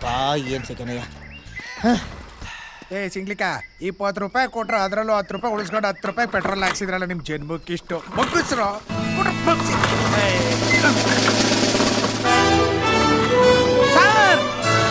ಯಪ್ಪ ಏನ್ ಸೆಕೆಂಡಯ್ಯ ಏ ಸಿಂಗ್ಲಿಕ ಇಪ್ಪತ್ತು ರೂಪಾಯಿ ಕೊಟ್ರು ಅದರಲ್ಲೂ ಹತ್ತು ರೂಪಾಯಿ ಉಳಿಸ್ಕೊಂಡು ಹತ್ತು ರೂಪಾಯಿ ಪೆಟ್ರೋಲ್ ಹಾಕ್ಸಿದ್ರಲ್ಲ ನಿಮ್ ಜನ್ಮಕ್ಕೆ ಇಷ್ಟು ಮುಗಿಸ್ರು sir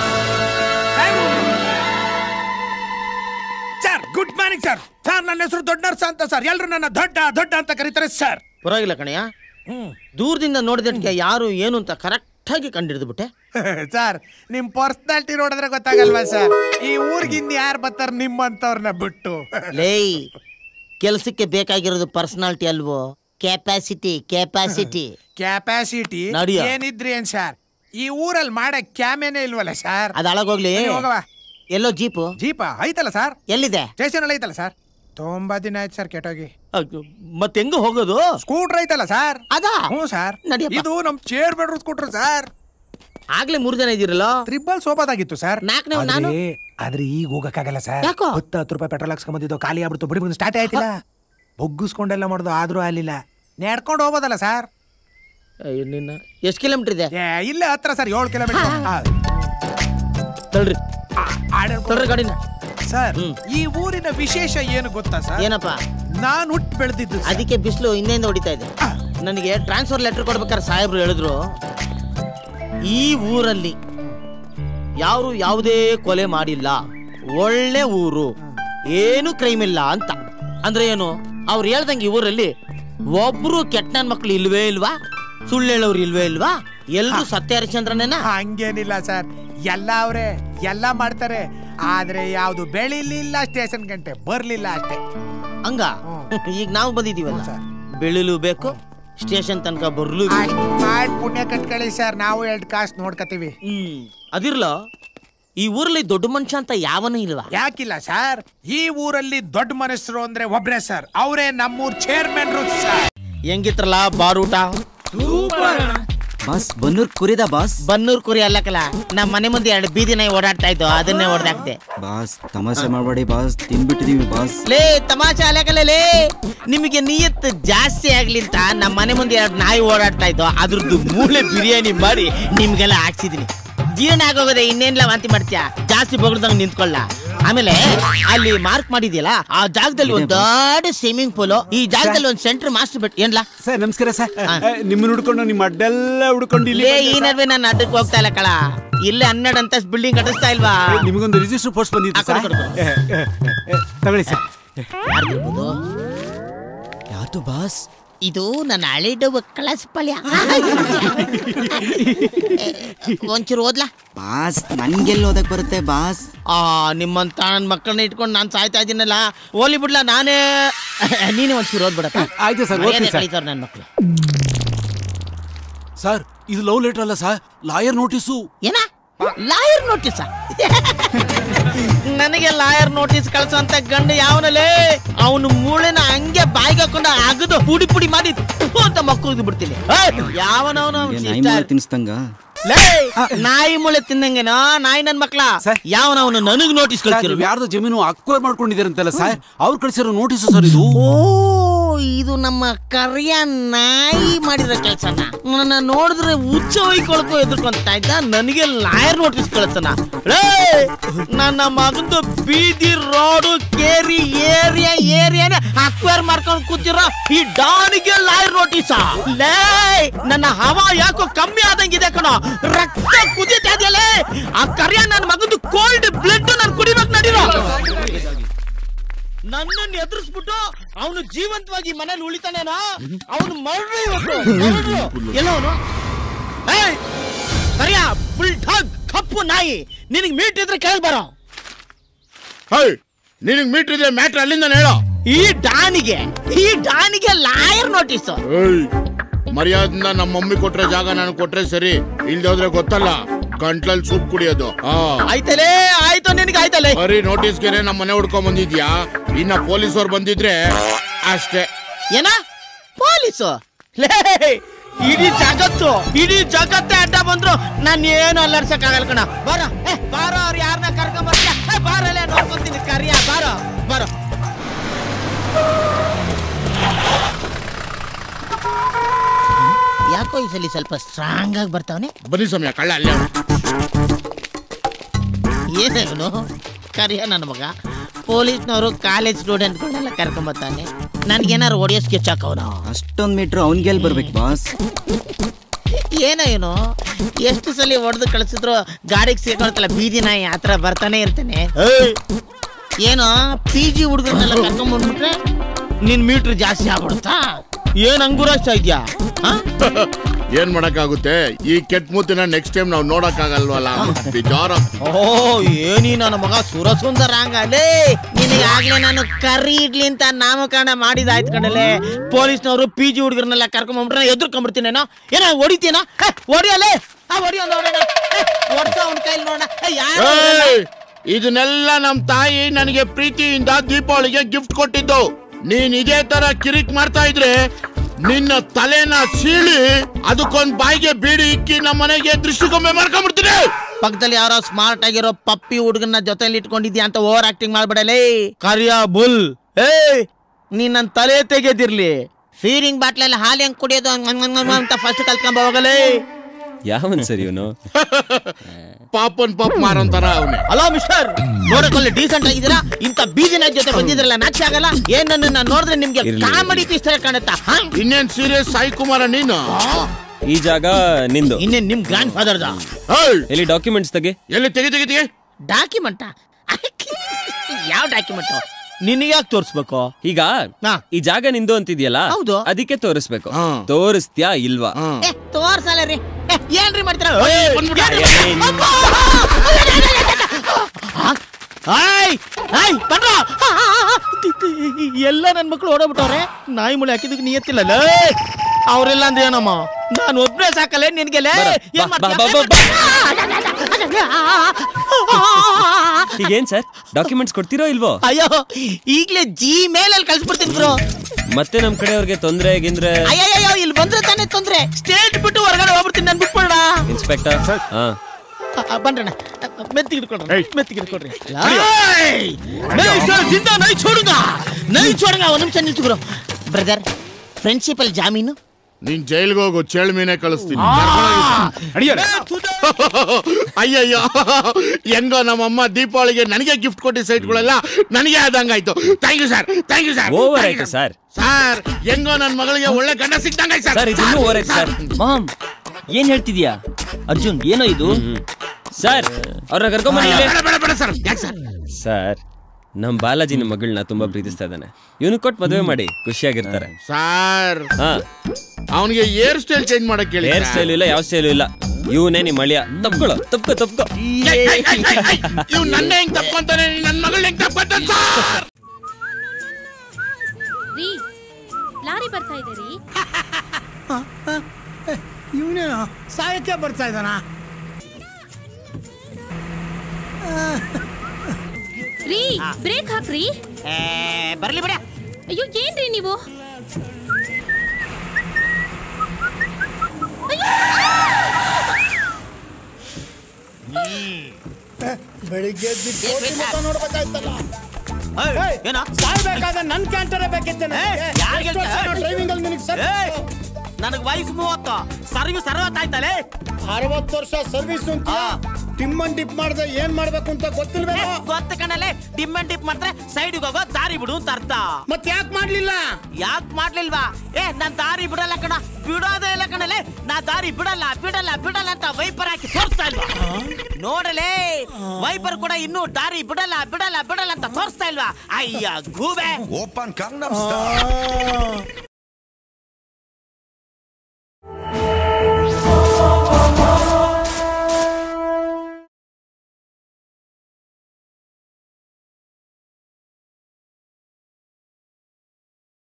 sir good morning sir sir ನನ್ನ ಹೆಸರು ದೊಡ್ಡ ನರ್ಸ ಅಂತ ಸರ್ ಎಲ್ಲರೂ ನನ್ನ ದೊಡ್ಡ ದೊಡ್ಡ ಅಂತ ಕರೀತಾರೆ ಸರ್ ಪರವಾಗಿಲ್ಲ ಕಣಯ್ಯ ದೂರದಿಂದ ನೋಡಿದಟ್ಗೆ ಯಾರು ಏನು ಅಂತ ಕರೆಕ್ಟಾಗಿ ಕಂಡಿಡ್ದು ಬಿಟ್ಟೆ ಸರ್ ನಿಮ್ ಪರ್ಸನಾಲಿಟಿ ನೋಡಿದ್ರೆ ಗೊತ್ತಾಗಲ್ವಾ ಸರ್ ಈ ಊರಿಗೆ ಇನ್ ಯಾರು ಬರ್ತಾರ ನಿಮ್ಮಂತವ್ರನ್ನ ಬಿಟ್ಟು ಲೇಯ್ ಕೆಲಸಕ್ಕೆ ಬೇಕಾಗಿರೋದು ಪರ್ಸನಾಲಿಟಿ ಅಲ್ವೋ ಕೆಪಾಸಿಟಿ ಕೆಪಾಸಿಟಿ ಕ್ಯಾಪಾಸಿಟಿ ನಡಿಯ. ಏನಿದ್ರಿ ಏನ್ ಸರ್ ಈ ಊರಲ್ಲಿ ಮಾಡಕ್ ಕ್ಯಾಮೇನೆ ಇಲ್ವಲ್ಲ ಸರ್ ಅದು ಅಳಗೋಗ್ಲಿ ಬನ್ನಿ ಹೋಗವ ಎಲ್ಲೋ ಜೀಪು ಜೀಪ ಐತಲ್ಲ ಸರ್ ಎಲ್ಲಿದೆ ಸ್ಟೇಷನ್ ಅಲ್ಲಿ ಐತಲ್ಲ ಸರ್ ತುಂಬಾ ದಿನ ಆಯ್ತು ಸರ್ ಕೆಟ್ಟೋಗಿ ಮತ್ತೆ ಹೆಂಗ ಹೋಗೋದು ಸ್ಕೂಟ್ರ್ ಐತಲ್ಲ ಸರ್ ಅದಾ ಹ್ಞೂ ಸರ್ ನಡಿಯಪ್ಪ. ಇದು ನಮ್ ಚೇರ್ ಬೆಡ್ರೂಮ್ ಸ್ಕೂಟ್ರ್ ಸರ್ ಆಗ್ಲೇ ಮೂರ್ ಜನ ಇದೀರಲ್ಲ ತ್ರಿಬಲ್ ಸೋಬಾದಾಗಿತ್ತು ಸರ್ ನಾಲ್ಕನೇ ನಾನು ಆದ್ರೆ- ಆದ್ರೆ ಈಗ ಹೋಗಕ್ಕಾಗಲ್ಲ ಸರ್ ಯಾಕೋ? ಹತ್ತು ಹತ್ತು ರೂಪಾಯಿ ಪೆಟ್ರೋಲ್ ಹಾಕ್ಸ್ಕೊಂಬಂದಿದ್ದು ಖಾಲಿ ಆಗ್ಬಿಡ್ತು ಬಿಡಿ ಬಂದು ಸ್ಟಾರ್ಟ್ ಆಯ್ತಿಲ್ಲ ಬೊಗ್ಗಿಸ್ಕೊಂಡೆಲ್ಲ ಮಾಡುದು ಆದ್ರೂ ಆಗ್ಲಿಲ್ಲ ನಡ್ಕೊಂಡು ಹೋಗೋದಲ್ಲ ಸರ್ ಅಯ್ಯೋ, ನಿನ್ನ ಎಷ್ಟು ಕಿಲೋಮೀಟರ್ ಇದೆ ಏ ಇಲ್ಲೇ ಹತ್ರ ಸರ್ ಏಳು ಕಿಲೋಮೀಟರ್ ತಳ್ರಿ ತಳ್ರಿ ಗಾಡಿನ ಸರ್ ಹ್ಮ್. ಈ ಊರಿನ ವಿಶೇಷ ಏನು ಗೊತ್ತಾ ಸರ್ ಏನಪ್ಪ ನಾನು ಹುಟ್ಟು ಬೆಳೆದಿದ್ದು ಸರ್. ಅದಕ್ಕೆ ಬಿಸಿಲು ಇನ್ನೇಂದ ಹೊಡಿತಾ ಇದೆ ನನಗೆ ಟ್ರಾನ್ಸ್ಫರ್ ಲೆಟರ್ ಕೊಡ್ಬೇಕಾದ್ರೆ ಸಾಹೇಬ್ರು ಹೇಳಿದ್ರು ಈ ಊರಲ್ಲಿ ಯಾರು ಯಾವುದೇ ಕೊಲೆ ಮಾಡಿಲ್ಲ ಒಳ್ಳೆ ಊರು ಏನು ಕ್ರೈಮ್ ಇಲ್ಲ ಅಂತ ಅಂದ್ರೆ ಏನು ಅವ್ರು ಹೇಳ್ದಂಗೆ ಈ ಊರಲ್ಲಿ ಒಬ್ರು ಕೆಟ್ಟ ನನ್ ಮಕ್ಳು ಇಲ್ವೇ ಇಲ್ವಾ ಸುಳ್ಳು ಹೇಳೋರು ಇಲ್ವೇ ಇಲ್ವಾ ಎಲ್ರು ಸತ್ಯ ಹರಿಶ್ಚಂದ್ರನೇನ ಹಂಗೇನಿಲ್ಲ ಸರ್ ಎಲ್ಲ ಅವ್ರೆ ಎಲ್ಲ ಮಾಡ್ತಾರೆ ಆದ್ರೆ ಯಾವ್ದು ಬೆಳಿಲಿಲ್ಲ ಸ್ಟೇಷನ್ ಗಂಟೆ ಬರ್ಲಿಲ್ಲ ಅಷ್ಟೇ ಹಂಗ ಈಗ ನಾವು ಬಂದಿದೀವಲ್ಲ ಹ್ಞೂ ಸರ್. ಬೆಳಿಲು ಬೇಕು ಸ್ಟೇಷನ್ ತನಕ ಬರ್ಲು ಬೇಕು. ಅಷ್ಟ್ ಮಾಡ್ ಪುಣ್ಯ ಕಟ್ಕೊಳ್ಳಿ ಸರ್ ನಾವು ಎರಡ್ ಕಾಸು ನೋಡ್ಕತೀವಿ ಹ್ಮ್ ಅದಿರ್ಲ ಈ ಊರಲ್ಲಿ ದೊಡ್ಡ ಮನುಷ್ಯ ಅಂತ ಯಾವನೂ ಇಲ್ವಾ ಯಾಕಿಲ್ಲ ಸರ್ ಈ ಊರಲ್ಲಿ ದೊಡ್ಡ ಮನಸ್ಸರು ಅಂದ್ರೆ ಒಬ್ರೇ ಸರ್ ಅವರೇ ನಮ್ಮೂರ್ ಚೇರ್ಮನ್ ಸರ್ ಹೆಂಗಿತ್ರಲ್ಲ ಬಾರೂಟ ಬಾಸ್ ಬನ್ನೂರ್ ಕುರಿದ ಬಾಸ್ ಬನ್ನೂರ್ ಕುರಿ ಅಲ್ಲಕಲ್ಲ ನಮ್ಮ ಮನೆ ಮುಂದೆ ಎರಡು ಬೀದಿ ನಾಯಿ ಓಡಾಡ್ತಾ ಇತ್ತು ಅದನ್ನೇ ಹೊಡೆದಾಕ್ದೆ ಬಾಸ್ ತಮಾಷೆ ಮಾಡಬೇಡಿ ಬಾಸ್ ತಿನ್ಬಿಟ್ಟಿದೀವಿ ಬಾಸ್ ಲೇ ತಮಾಷೆ ಅಲ್ಲಕಲ್ಲ ಲೇ ನಿಮಗೆ ನಿಯತ್ ಜಾಸ್ತಿ ಆಗ್ಲಿ ಅಂತ ನಮ್ಮ ಮನೆ ಮುಂದೆ ಎರಡು ನಾಯಿ ಓಡಾಡ್ತಾ ಇತ್ತು ಅದ್ರದ್ದು ಮೂಳೆ ಬಿರಿಯಾನಿ ಮಾಡಿ ನಿಮ್ಗೆಲ್ಲ ಹಾಕ್ಸಿದೀನಿ ಜೀರ್ಣ ಆಗೋಗದೆ ಇನ್ನೇನ್ಲ ವಾಂತಿ ಮಾಡ್ತೀಯಾ ಜಾಸ್ತಿ ಬಗ್ದಂಗ್ ನಿಂತ್ಕೊಳ್ಳ ಆಮೇಲೆ ಅಲ್ಲಿ ಮಾರ್ಕ್ ಮಾಡಿದ್ಯಲ್ಲ ಆ ಜಾಗದಲ್ಲಿ ಒಂದು ದೊಡ್ಡ ಸ್ವಿಮ್ಮಿಂಗ್ ಪೂಲ್ ಈ ಜಾಗದಲ್ಲಿ ಒಂದು ಸೆಂಟರ್ ಮಾಸ್ಟರ್ ಬೆಟ್ ಏನ್ಲಾ ಸರ್ ನಮಸ್ಕಾರ ಸರ್ ಹಾ. ನಿಮ್ಮನ್ನ ಹುಡ್ಕೊಂಡು ನಿಮ್ಮ ಅಡ್ಡೆಲ್ಲ ಹುಡ್ಕೊಂಡು ಇಲ್ಲಿ ಲೇ ಈ ನಡುವೆ ನಾನು ಅಡ್ಡಕ್ಕೆ ಹೋಗ್ತಾ ಇಲ್ಲ ಕಳ ಇಲ್ಲೇ ಹನ್ನೆರಡು ಅಂತ ಬಿಲ್ಡಿಂಗ್ ಕಟ್ಟಿಸ್ತಾ ಇಲ್ವಾ ನಿಮಗೊಂದು ರಿಜಿಸ್ಟರ್ ಪೋಸ್ಟ್ ಬಂದಿತ್ತು ಆ, ಕೊಡು, ಸರ್ ಕೊಡು, ಕೊಡು. ಏ, ಏ, ಏ, ತಗೊಳ್ಳಿ ಸರ್ ಯಾರ್ದಿರ್ಬೋದು ಯಾರ್ದು ಬಾಸ್ ಇದು ನನ್ನ ಹಳೆದು ಕಳಸ ಪಲ್ಯ ಒಂಚೂರು ಓದ್ಲಾ ಬಾಸ್ ನನ್ಗೆಲ್ಲ ಓದಕ್ ಬರುತ್ತೆ ಬಾಸ್ ಆ ನಿಮ್ಮಂತ ನನ್ನ ಮಕ್ಕಳನ್ನ ಇಟ್ಕೊಂಡು ನಾನು ಸಾಯ್ತಾ ಇದ್ದೀನಲ್ಲ ಓಲಿ ಬಿಡ್ಲಾ ನಾನೇ ನೀನೇ ಒಂಚೂರು ಓದ್ಬಿಡಪ್ಪ ಆಯ್ತು ಸರ್ ಓದ್ತೀನಿ ಸರ್ ಕಳೀತಾರ ನನ್ನ ಮಕ್ಕಳು ಸರ್ ಇದು ಲವ್ ಲೆಟರ್ ಅಲ್ಲ ಸರ್ ಲಾಯರ್ ನೋಟಿಸು ಏನ ಲಾಯರ್ ನೋಟಿಸ್ ನನಗೆ ಲಾಯರ್ ನೋಟಿಸ್ ಕಳ್ಸೋಂತ ಗಂಡು ಯಾವನಲ್ಲೇ ಅವನು ಮೂಳೆನ ಹಂಗೆ ಬಾಯಿಗೆ ಹಾಕೊಂಡು ಅಗದು ಪುಡಿ ಪುಡಿ ಮಾಡಿ ಥು ಅಂತ ಮಕ್ಕಳು ಬಿಡ್ತೀನಿ ಯಾವನವನು ಏನ್ ನಾಯಿ ಮೂಳೆ ತಿನ್ಸ್ದಂಗ ನಾಯಿ ಮೂಳೆ ತಿನ್ನಂಗೆನೋ ನಾಯಿ ನನ್ ಮಕ್ಳ ಸರ್. ಯಾವನವನು ನನಗ್ ನೋಟಿಸ್ ಕಳ್ಸಿರೋ ಯಾರ್ದು ಜಮೀನು ಅಕ್ವೈರ್ ಮಾಡ್ಕೊಂಡಿದ್ದೀರಂತಲ್ಲ ಸರ್ ಅವ್ರು ಕಳಿಸಿರೋ ನೋಟಿಸು ಸರ್ ಇದು ಓ ಇದು ನಮ್ಮ ಕರಿಯ ನಾಯಿ ಮಾಡಿರೋ ಕೆಲಸನ ನನ್ನ ನೋಡಿದ್ರೆ ಹುಚ್ಚ ಹೊಯ್ಕೊಳಕ್ಕೂ ಎದುರ್ಕೊಂತ ಇದ್ದ ನನಗೆ ಲಾಯರ್ ನೋಟಿಸ್ ಕಳ್ಸನ ನನ್ನ ಮಗಂದು ಬೀದಿ ರೋಡು ಕೇರಿ ಏರಿಯಾ ಏರಿಯಾನೇ ಅಕ್ವೈರ್ ಮಾಡ್ಕೊಂಡು ಕೂತಿರೋ ಈ ಡಾನಿಗೆ ಲಾಯರ್ ನೋಟಿಸ ಲೇ ನನ್ನ ಹವಾ ಯಾಕೋ ಕಮ್ಮಿ ಆದಂಗಿದೆ ಕಣೋ ರಕ್ತ ಕುದೀತಾ ಇದೆಯಲ್ಲೇ ಆ ಕರಿಯ ನನ್ನ ಮಗಂದು ಕೋಲ್ಡ್ ಬ್ಲಡ್ ನಾನು ಕುಡಿಬೇಕು ನಡೀರೋ ನನ್ನನ್ನು ಎದುರಿಸ್ಬಿಟ್ಟು ಅವನು ಜೀವಂತವಾಗಿ ಮನೇಲಿ ಉಳಿತಾನೇನಾ ಅವನು ಮರ್ಡ್ರು ಇವತ್ತು ಮರ್ಡ್ರು. ಎಲ್ಲವನು ಏಯ್ ಸರಿಯ ಬುಲ್ ಡಾಗ್ ಕಪ್ಪು ನಾಯಿ ನಿನಗೆ ಮೀಟ್ ಇದ್ರೆ ಕೆಳಗೆ ಬರೋ ಹೈ ನಿನಗ್ ಮೀಟರ್ ಇದೆ ಮ್ಯಾಟ್ರ್ ಅಲ್ಲಿಂದ ಹೇಳೋ ಈ ಡಾನಿಗೆ ಈ ಡಾನಿಗೆ ಲಾಯರ್ ನೋಟಿಸ್ ಏಯ್ ಮರ್ಯಾದಿಂದ ನಮ್ಮ ಮಮ್ಮಿ ಕೊಟ್ರೆ ಜಾಗ ನಾನು ಕೊಟ್ರೆ ಸರಿ ಇಲ್ದೆ ಹೋದ್ರೆ ಗೊತ್ತಲ್ಲ ಗಂಟ್ಲಲ್ಲಿ ಸೂಪ್ ಕುಡಿಯೋದು ಹಾ ಆಯ್ತಲೇ ಆಯ್ತು ನಿನಗೆ ಆಯ್ತಲೇ ಬರೀ ನೋಟಿಸ್ಗೆನೆ ನಮ್ಮ ಮನೆ ಹುಡ್ಕೊಂಡ್ ಬಂದಿದ್ಯಾ ಇನ್ನ ಪೊಲೀಸವ್ರು ಬಂದಿದ್ರೆ ಅಷ್ಟೇ ಏನ ಪೊಲೀಸು ಲೇ ಇಡೀ ಜಗತ್ತು ಇಡೀ ಜಗತ್ತೇ ಅಡ್ಡ ಬಂದ್ರು ನಾನು ಏನು ಅಲ್ಲರ್ಸಕ್ ಆಗಲ್ಲ ಕಣ ಬಾರ ಏ ಬಾರೋ ಅವ್ರು ಯಾರನ್ನ ಕರ್ಕೊಂಡ್ ಬರ್ತೀಯ ಏ ಬಾರಲ್ಲೇ ನೋಡ್ಕೊಂತೀನಿ ಕರಿಯ ಬಾರೋ ಬಾರೋ ಯಾಕೋ ಈ ಸಲ ಸ್ವಲ್ಪ ಸ್ಟ್ರಾಂಗ್ ಆಗಿ ಬರ್ತಾವನೆ ಬನ್ನಿ ಸಮಯ ಕಳ್ಳ ಅಲ್ಲೇ ಅವ್ನೆ. ಏನೇನು ಕರಿಯ ನನ್ನ ಮಗ ಪೊಲೀಸ್ನವರು ಕಾಲೇಜ್ ಸ್ಟೂಡೆಂಟ್ಗಳನ್ನೆಲ್ಲ ಕರ್ಕೊಂಬತ್ತಾನೆ ನನ್ಗೇನಾರು ಹೊಡಿಯೋ ಸ್ಕೆಚ್ ಹಾಕವನು ಅಷ್ಟೊಂದ್ ಮೀಟ್ರ್ ಅವ್ನಿಗೆಲ್ ಬರ್ಬೇಕು ಬಾಸ್ ಏನೋ ಏನು ಎಷ್ಟು ಸಲ ಹೊಡೆದು ಕಳಿಸಿದ್ರು ಗಾಡಿಗೆ ಸೇರ್ಕೊಳ್ತಲ್ಲ ಬೀದಿ ನಾಯಿ ಆ ಥರ ಬರ್ತಾನೆ ಇರ್ತಾನೆ ಏಯ್! ಏನೋ ಪಿ ಜಿ ಹುಡುಗರನ್ನೆಲ್ಲ ಕರ್ಕೊಂಡ್ಬಂದ್ಬಿಟ್ರೆ ನಿನ್ ಮೀಟ್ರ್ ಜಾಸ್ತಿ ಆಗ್ಬಿಡುತ್ತಾ ಏನ್ ಅಂಗುರಾಗ್ತಾ ಇದ್ಯಾ ಹಾ ಏನ್ ಮಾಡಕ್ಕಾಗುತ್ತೆ ಈ ಕೆಟ್ಟ ಮೂತಿನ ನೆಕ್ಸ್ಟ್ ಟೈಮ್ ನಾವು ನೋಡಕ್ಕಾಗಲ್ವಲ್ಲ ಬೇಜಾರ ಓ ಏನಿ ನನ್ನ ಮಗ ಸುರಸುಂದರ ಹಂಗಲೇ ನಿನಗೆ ಆಗ್ಲೇ ನಾನು ಕರಿ ಇಡ್ಲಿ ಅಂತ ನಾಮಕರಣ ಮಾಡಿದಾಯ್ತು ಕಣಲೆ ಪೊಲೀಸ್ನವರು ಪಿ ಜಿ ಹುಡುಗರನ್ನೆಲ್ಲ ಕರ್ಕೊಂಡ್ಬಿಟ್ರೆ ಎದುರ್ಕೊಂಡ್ಬಿಡ್ತೀನೇನೋ ಏನೋ ಹೊಡಿತೀನೋ ಹೇ, ಹೊಡಿಯಲೇ ಆ ಹೊಡಿಯೋ ನೋಡೋಣ ಹೊಡ್ಸ ಅವನ ಕೈಲಿ ನೋಡೋಣ ಏ, ಯಾರು ಹೊಡ್ಯಲ್ಲ? ಏಯ್! ಇದನ್ನೆಲ್ಲ ನಮ್ ತಾಯಿ ನನಗೆ ಪ್ರೀತಿಯಿಂದ ದೀಪಾವಳಿಗೆ ಗಿಫ್ಟ್ ಕೊಟ್ಟಿದ್ದು ನೀನ್ ಇದೇ ತರ ಕಿರಿಕ್ ಮಾಡ್ತಾ ಇದ್ರೆ ನಿನ್ನ ತಲೆನ ಸೀಳಿ ಅದಕ್ಕೊಂದ್ ಬಾಯಿಗೆ ಬೀಡಿ ಇಕ್ಕಿ ನಮ್ಮ ಮನೆಗೆ ದೃಷ್ಟಿಗೊಮ್ಮೆ ಮಾಡ್ಕೊಂಡ್ಬಿಡ್ತೀನಿ ಪಕ್ಕದಲ್ಲಿ ಯಾರೋ ಸ್ಮಾರ್ಟ್ ಆಗಿರೋ ಪಪ್ಪಿ ಹುಡುಗನ ಜೊತೆಲಿ ಇಟ್ಕೊಂಡಿದ್ಯಾ ಅಂತ ಓವರ್ ಆಕ್ಟಿಂಗ್ ಮಾಡ್ಬಿಡಲೇ ಕರಿಯ ಬುಲ್ ಏ ನೀನ್ ನನ್ ತಲೆ ತೆಗೆದಿರ್ಲಿ ಫೀರಿಂಗ್ ಬಾಟ್ಲಲ್ಲಿ ಹಾಲು ಹೆಂಗ್ ಕುಡಿಯೋದು ಹಂಗ್ ಹಂಗ್ ಹಂಗ್ ಹಂಗ್ ಅಂತ ಫಸ್ಟ್ ಕಲ್ತ್ಕೊಂಡ್ ಹೋಗಲೇ ಯಾವನ್ ಸರ್ ಇವನು ಪಾಪನ್ ಪಾಪ್ ಮಾರಂತಾರ ಅವನೇ ಹಲೋ ಮಿಸ್ಟರ್ ನೋಡಕ್ಕೊಳ್ಳಿ ಡೀಸೆಂಟ್ ಆಗಿದ್ದೀರಾ ಇಂತ ಬೀದಿನ ಜೊತೆ ಬಂದಿದ್ರಲ್ಲ ನಾಚಿ ಆಗಲ್ಲ ಏನ್ ನನ್ನ ನೋಡಿದ್ರೆ ನಿಮ್ಗೆ ಇರ್ಲಿ. ಕಾಮಿಡಿ ಇಷ್ಟ ಕಾಣುತ್ತಾ ಹಾ? ಇನ್ನೇನ್ ಸೀರಿಯಸ್ ಸಾಯಿ ಕುಮಾರ ನೀನು ಈ ಜಾಗ ನಿಂದು ಇನ್ನೇನ್ ನಿಮ್ ಗ್ರ್ಯಾಂಡ್ ಫಾದರ್ದ ಏಯ್! ಎಲ್ಲಿ ಡಾಕ್ಯುಮೆಂಟ್ಸ್ ತೆಗಿ ಎಲ್ಲಿ ತೆಗಿ ತೆಗಿ ತೆಗಿ ಡಾಕ್ಯುಮೆಂಟ ಯಾವ ಡಾಕ್ಯುಮೆಂಟ್ ನಿನಗೆ ಯಾಕೆ ತೋರಿಸ್ಬೇಕು ಈಗ ಹಾ. ಈ ಜಾಗ ನಿಂದು ಅಂತಿದ್ಯಲ್ಲ ಹೌದು. ಅದಕ್ಕೆ ತೋರಿಸ್ಬೇಕು ಹಾ. ತೋರಿಸ್ತ್ಯಾ ಇಲ್ವಾ ಹಾ. ಏ ತೋರ್ಸಲ್ಲ ರೀ ಏ, ಏನ್ರಿ ಮಾಡ್ತೀರ ಬಂದ್ಬಿಡು. ಆಯ್ ಆಯ್ ಬನ್ರ ಎಲ್ಲ ನನ್ನ ಮಕ್ಕಳು ಓಡೋಗ್ಬಿಟ್ಟವ್ರೆ ನಾಯಿ ಮುಳಿ ಹಾಕಿದಕ್ಕೆ ನಿಯತ್ತಿಲ್ಲ ಅವರೆಲ್ಲ ಅಂದ್ರೆ ಏನಮ್ಮ ನಾನು ಒಬ್ಬನೇ ಸಾಕಲ್ಲ ನಿನ್ಗೆಲೆ ಬರ, ಏನ್ ಬಾ, ಬಾ, ಮಾಡ್ತೀಯ? ಈಗೇನ್ ಸರ್ ಡಾಕ್ಯುಮೆಂಟ್ಸ್ ಕೊಡ್ತೀರೋ ಇಲ್ವೋ ಅಯ್ಯೋ ಈಗ್ಲೇ ಜಿ ಮೇಲಲ್ಲಿ ಕಳ್ಸ್ಬಿಡ್ತೀನಿ ಬ್ರೋ ಮತ್ತೆ ನಮ್ ಕಡೆಯವ್ರಿಗೆ ತೊಂದ್ರೆ ಗಿಂದ್ರೆ ಅಯ್ಯಯ್ಯೋ ಇಲ್ಲಿ ಬಂದ್ರೆ ತಾನೇ ತೊಂದ್ರೆ ಸ್ಟೇಟ್ ಬಿಟ್ಟು ಹೊರಗಡೆ ಹೋಗ್ಬಿಡ್ತೀನಿ ನಾನು ಬಿಟ್ಬಿಡ ಇನ್ಸ್ಪೆಕ್ಟರ್ ಹಾ ಬಂದ್ರಣ್ಣ ಮೆತ್ತಿಗೆ ಹಿಡ್ಕೊಳ್ರಿ ಏಯ್. ಮೆತ್ತಿಗೆ ಹಿಡ್ಕೊಳ್ರಿ ಏಯ್! ನೈ ಸರ್ ಜಿಂದ ನೈ ಚೋಡುಂಗ ನೈ ಚೋಡುಂಗ ಒಂದು ನಿಮಿಷ ನಿಲ್ಸು ಬ್ರೋ ಬ್ರದರ್ ಫ್ರೆಂಡ್ಶಿಪ್ ಅಲ್ಲಿ ಜಾಮೀನು ನೀನ್ ಜೈಲ್ಗೆ ಹೋಗು ಚೇಳ್ ಮೀನೇ ಕಳಿಸ್ತೀನಿ ಅಯ್ಯಯ್ಯೋ ಹೆಂಗೋ ನಮ್ಮಮ್ಮ ದೀಪಾವಳಿಗೆ ನನಗೆ ಗಿಫ್ಟ್ ಕೊಟ್ಟಿದ್ದ ಸೈಟ್ಗಳೆಲ್ಲ ನನಗೆ ಆದಂಗಾಯ್ತು thank you sir thank you sir over ಆಯ್ತು ಸರ್ ಸರ್ ಹೆಂಗೋ ನನ್ನ ಮಗಳಿಗೆ ಒಳ್ಳೆ ಗಂಡ ಸಿಕ್ತಂಗಾಯ್ತು ಸರ್ ಸರ್ ಇದು ಇನ್ನೂ ಓವರ್ ಆಯ್ತು ಸರ್ ಮಾಮ್ ಏನ್ ಹೇಳ್ತಿದ್ಯಾ ಅರ್ಜುನ್ ಏನೋ ಇದು ಸರ್ ಅವ್ರನ್ನ ಕರ್ಕೊಂಬನ್ನಿ ಇಲ್ಲಿ. ಬೇಡ ಬೇಡ ಬೇಡ ಸರ್ ಯಾಕೆ ಸರ್ ಸರ್ ನಮ್ ಬಾಲಾಜಿ ನಮ್ಮ ಮಗಳನ್ನ ತುಂಬಾ ಪ್ರೀತಿಸ್ತಾ ಇದ್ದಾನೆ ಇವನು ಕೊಟ್ಟು ಮದುವೆ ಮಾಡಿ ಖುಷಿಯಾಗಿರ್ತಾರೆ ಸರ್ ಹಾ ಅವನಿಗೆ ಹೇರ್ ಸ್ಟೈಲ್ ಚೇಂಜ್ ಮಾಡಕ್ ಹೇಳಿ ಹೇರ್ ಸ್ಟೈಲು ಇಲ್ಲ ಯಾವ ಸ್ಟೈಲು ಇಲ್ಲ ಇವನೇ ನಿಮ್ಮ ಅಳಿಯ ತಪ್ಕೊಳ್ಳೋ ತಪ್ಕೋ ತಪ್ಕೋ ಇವ್ ನನ್ನ ಹೆಂಗ್ ತಪ್ಪಂತಾನೆ ನನ್ನ ಮಗಳ್ ಹೆಂಗ್ ತಪ್ಪಂತಾನೆ ಸರ್ ರೀ ಲಾರಿ ಬರ್ತಾ ಇದೆ ರೀ ಇವನೇನು ಸಾಯಕ್ಕೆ ಬರ್ತಾ ಇದ್ದಾನ ರೀ ಬ್ರೇಕ್ ಹಾಕ್ರಿ ಬರ್ಲಿ ಬಿಡ ಅಯ್ಯೋ ಏನ್ರಿ ನೀವು ಬೆಳಿಗ್ಗೆ ಎದ್ದು ಕೋಟಿ ಮುಖ ನೋಡ್ಬೇಕಾಯ್ತಲ್ಲ ಏನ ಸಾಯ್ಬೇಕಾದ ನನ್ ಕ್ಯಾಂಟರೇ ಬೇಕಿತ್ತೆ ಯಾರಿಗೆ ಡ್ರೈವಿಂಗ್ ಅಲ್ಲಿ ನಿನಗೆ ಸರ್ ನನಗೆ ವಯಸ್ಸು ಮೂವತ್ತು ಸರ್ವಿಸ್ ಅರವತ್ತಾಯ್ತಲೇ ಅರವತ್ತು ವರ್ಷ ಸರ್ವಿಸ್ ಅಂತ ಟಿಮ್ಮನ್ ಡಿಪ್ ಮಾಡ್ದೆ ಏನ್ ಮಾಡ್ಬೇಕು ಅಂತ ಗೊತ್ತಿಲ್ವೇನೋ ಗೊತ್ತ ಕಣಲೆ ಡಿಮ್ ಅಂಡ್ ಡಿಪ್ ಮಾಡಿದ್ರೆ ಸೈಡ್ಗೆ ಹೋಗೋ ದಾರಿ ಬಿಡು ಅಂತ ಅರ್ಥ ಮತ್ ಯಾಕೆ ಮಾಡ್ಲಿಲ್ಲ ಯಾಕ್ ಮಾಡ್ಲಿಲ್ವಾ ಏ ನಾನ್ ದಾರಿ ಬಿಡಲ್ಲ ಕಣ ಬಿಡೋದೇ ಇಲ್ಲ ಕಣಲೆ ನಾ ದಾರಿ ಬಿಡಲ್ಲ ಬಿಡಲ್ಲ ಬಿಡಲ್ಲ ಅಂತ ವೈಪರ್ ಹಾಕಿ ತೋರಿಸ್ತಾ ಇಲ್ವಾ ನೋಡಲೇ ವೈಪರ್ ಕೂಡ ಇನ್ನೂ ದಾರಿ ಬಿಡಲ್ಲ ಬಿಡಲ್ಲ ಬಿಡಲ್ಲ ಅಂತ ತೋರಿಸ್ತಾ ಇಲ್ವಾ ಅಯ್ಯ ಗೂಬೆ 오빤 강남스타일